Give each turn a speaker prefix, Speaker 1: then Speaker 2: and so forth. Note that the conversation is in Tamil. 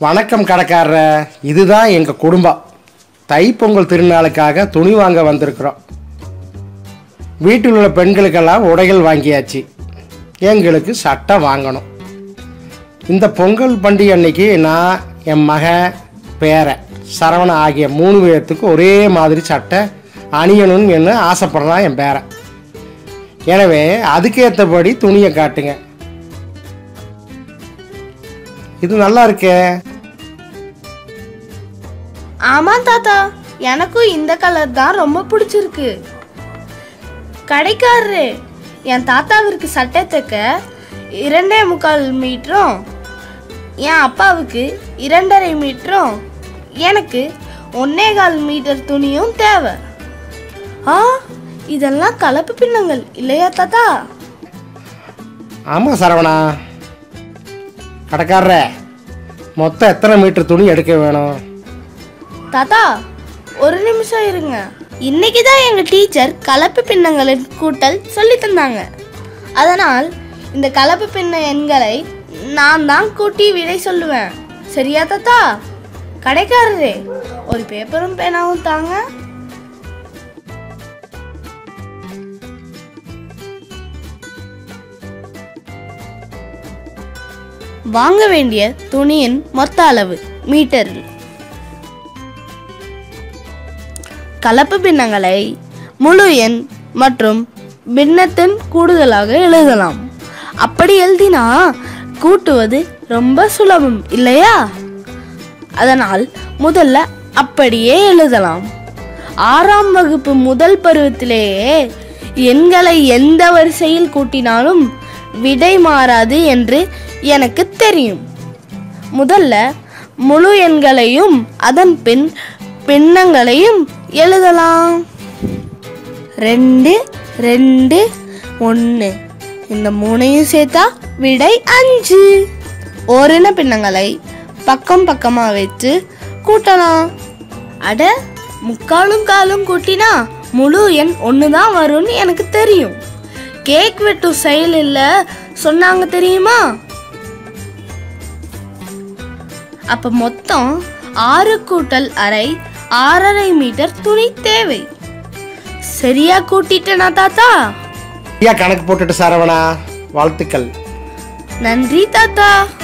Speaker 1: வணக்கம் கடைக்காரர இதுதான் எங்கள் குடும்பம் தைப்பொங்கல் திருநாளுக்காக துணி வாங்க வந்திருக்கிறோம் வீட்டில் உள்ள பெண்களுக்கெல்லாம் உடைகள் வாங்கியாச்சு எங்களுக்கு சட்டை வாங்கணும் இந்த பொங்கல் பண்டிகை அன்னைக்கு நான் என் மகன் பேரன் சரவணன் ஆகிய மூணு பேர்த்துக்கு ஒரே மாதிரி சட்டை அணியணும்னு என்ன ஆசைப்படுறான் என் பேரன் எனவே அதுக்கேற்றபடி துணியை காட்டுங்க இது நல்லா இருக்கே
Speaker 2: ஆமா தாத்தா எனக்கும் இந்த கலர் தான் ரொம்ப பிடிச்சிருக்கு கடைக்காரரு என் தாத்தாவிற்கு சட்டை தைக்க இரண்டே முக்கால் மீட்டரும் என் அப்பாவுக்கு இரண்டரை மீட்டரும் எனக்கு ஒன்னே கால் மீட்டர் துணியும் தேவை ஆ இதெல்லாம் கலப்பு பின்னங்கள் இல்லையா தாத்தா
Speaker 1: ஆமாம் சரவணா கடைக்காரர மொத்தம் எத்தனை மீட்டர் துணி எடுக்க வேணும்
Speaker 2: தாத்தா ஒரு நிமிஷம் இருங்க இன்னைக்கு தான் எங்க டீச்சர் கலப்பு பின்னங்களின் கூட்டல் சொல்லி தந்தாங்க அதனால் இந்த கலப்பு பின்ன எண்களை நான் தான் கூட்டி விடை சொல்லுவேன் சரியா தாத்தா கடைக்காரரே ஒரு பேப்பரும் பேனாவும் தாங்க வாங்க வேண்டிய துணியின் மொத்த அளவு மீட்டரில் கலப்பு பின்னங்களை முழு எண் மற்றும் பின்னத்தின் கூடுதலாக எழுதலாம் அப்படி எழுதினா கூட்டுவது ரொம்ப சுலபம் இல்லையா அதனால் முதல்ல அப்படியே எழுதலாம் ஆறாம் வகுப்பு முதல் பருவத்திலேயே எண்களை எந்த வரிசையில் கூட்டினாலும் விடை மாறாது என்று எனக்கு தெரியும் முதல்ல முழு எண்களையும் அதன் பின் பின்னங்களையும் எழுதலாம் ரெண்டு ரெண்டு ஒன்று இந்த மூணையும் சேர்த்தா விடை அஞ்சு ஓரின பின்னங்களை பக்கம் பக்கமா வச்சு கூட்டலாம் அட முக்காலும் காலும் கூட்டினா முழு எண் ஒன்று தான் வரும்னு எனக்கு தெரியும் கேக் வெட்டும் செயலில் சொன்னாங்க தெரியுமா அப்ப மொத்தம் ஆறு கூட்டல் அரை ஆறரை மீட்டர் துணி தேவை சரியா கூட்டிட்டேனா தாத்தா
Speaker 1: ஐயா கணக்கு போட்டுட்டு சரவணா வாழ்த்துக்கள்
Speaker 2: நன்றி தாத்தா